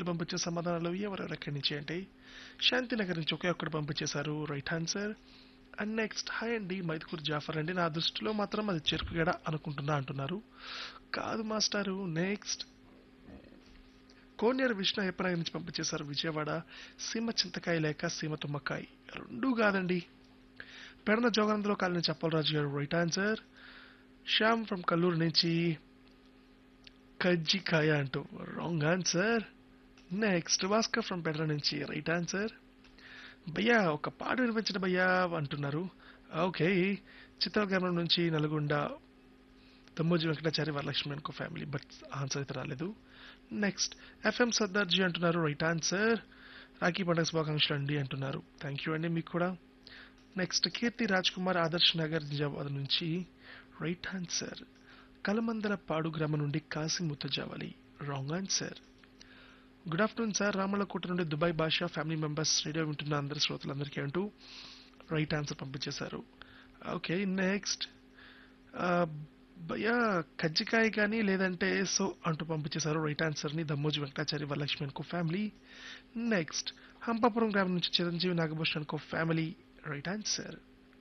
పంపించే సమాధానాలు ఎవరెవరు ఎక్కడి నుంచి అంటే శాంతినగర్ నుంచి ఒకే ఒక్కడు పంపించేశారు right answer and next hi అండి మైదుకూరు జాఫర్ అండి నా దృష్టిలో మాత్రం అది చెరుకుగడ అనుకుంటున్నా అంటున్నారు కాదు మాస్టారు నెక్స్ట్ కోనేరు విష్ణు అయ్యప్పనగర్ నుంచి పంపించేశారు విజయవాడ సీమ చింతకాయ లేక సీమ తుమ్మకాయ రెండూ కాదండి పెడన జోగానందలో కాలనీ చెప్పలరాజు గారు right answer Shyam from Kallur నుంచి కజ్జికాయ అంటూ wrong answer next Bhaskar from Pedara నుంచి రైట్ ఆన్సర్ భయ్యా ఒక పాట వినిపించిన భయ్యా అంటున్నారు ఓకే చిత్రగ్రామం నుంచి నల్గొండ తమ్మోజీ వెంకటాచారి వరలక్ష్మి అనుకో ఫ్యామిలీ బట్ ఆన్సర్ అయితే రాలేదు నెక్స్ట్ ఎఫ్ఎం సర్దార్జీ అంటున్నారు రైట్ ఆన్సర్ రాఖీ పండుగ శుభాకాంక్షలు అండి అంటున్నారు థ్యాంక్ యూ అండి మీకు కూడా నెక్స్ట్ కీర్తి రాజ్ కుమార్ ఆదర్శ్ నగర్ నిజామాబాద్ నుంచి రైట్ ఆన్సర్ కలమందల పాడు గ్రామం నుండి Kasim Muttajavali wrong answer good afternoon sir Ramalakota నుండి దుబాయ్ భాషా ఫ్యామిలీ మెంబర్స్ రేడియో వింటున్న అందరి శ్రోతలందరికీ అంటూ రైట్ ఆన్సర్ పంపించేశారు ఓకే నెక్స్ట్ భయ్యా కజ్జికాయ కానీ లేదంటే సో అంటూ పంపించేశారు రైట్ ఆన్సర్ని దమ్మోజీ వెంకటాచారి వరలక్ష్మి అనుకో ఫ్యామిలీ నెక్స్ట్ హంపాపురం గ్రామం నుంచి చిరంజీవి నాగభూషణ్ అనుకో ఫ్యామిలీ రైట్ ఆన్సర్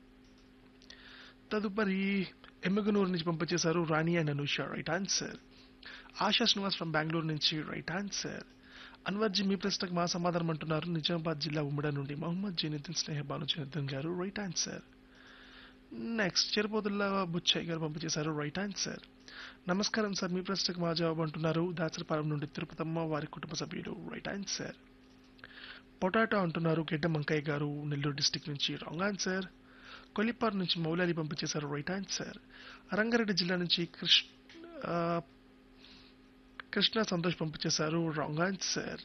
తదుపరి ఎమ్మగనూరు నుంచి పంపించేశారు Rani and Anusha right answer Asha Srinivas from Bengaluru నుంచి రైట్ ఆన్సర్ అన్వర్జీ మీ ప్రశ్నకు మా సమాధానం అంటున్నారు నిజామాబాద్ జిల్లా ఉమ్మడి నుండి మహమ్మద్ జైనుద్దీన్ స్నేహ భాను జైనుద్దీన్ గారు right answer next Chirapotulla Buchaiah గారు పంపించేశారు రైట్ ఆన్సర్ నమస్కారం సార్ మీ ప్రశ్నకు మా జవాబు అంటున్నారు దాచరపాలెం నుండి తిరుపతమ్మ వారి కుటుంబ సభ్యులు రైట్ ఆన్సర్ పొటాటో అంటున్నారు గెడ్డ మంకయ్య గారు నెల్లూరు డిస్టిక్ నుంచి రాంగ్ ఆన్సర్ కొల్లిపార్ నుంచి మౌలాలి పంపించేశారు రైట్ ఆన్సర్ రంగారెడ్డి జిల్లా నుంచి కృష్ణ ఆ, కృష్ణ సంతోష్ పంపించేశారు రాంగ్ ఆన్సర్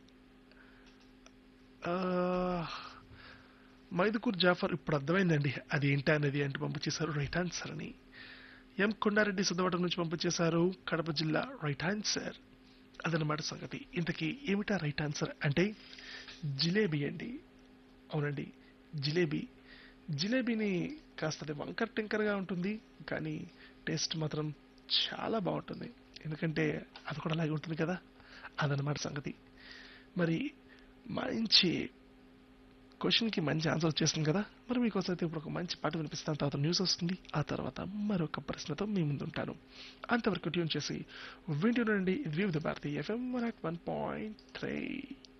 మైదుకూర్ జాఫర్ ఇప్పుడు అర్థమైందండి అది ఏంటి అనేది అంటూ పంపించేశారు రైట్ ఆన్సర్ అని ఎం కొండారెడ్డి సుద్దవటం నుంచి పంపించేశారు కడప జిల్లా రైట్ ఆన్సర్ అదనమాట సంగతి ఇంతకీ ఏమిటా రైట్ ఆన్సర్ అంటే జిలేబీ అండి అవునండి జిలేబీ జిలేబీని కాస్త అది వంకర్ టింకర్గా ఉంటుంది కానీ టేస్ట్ మాత్రం చాలా బాగుంటుంది ఎందుకంటే అది కూడా అలాగే ఉంటుంది కదా అదనమాట సంగతి మరి మంచి క్వశ్చన్కి మంచి ఆన్సర్ వచ్చేస్తుంది కదా మరి మీకోసం అయితే ఇప్పుడు ఒక మంచి పాట వినిపిస్తాను తర్వాత న్యూస్ వస్తుంది ఆ తర్వాత మరొక ప్రశ్నతో మీ ముందు ఉంటాను అంతవరకు ట్యూన్ చేసి వింటూనండి ఇది Vividh Bharati FM one point three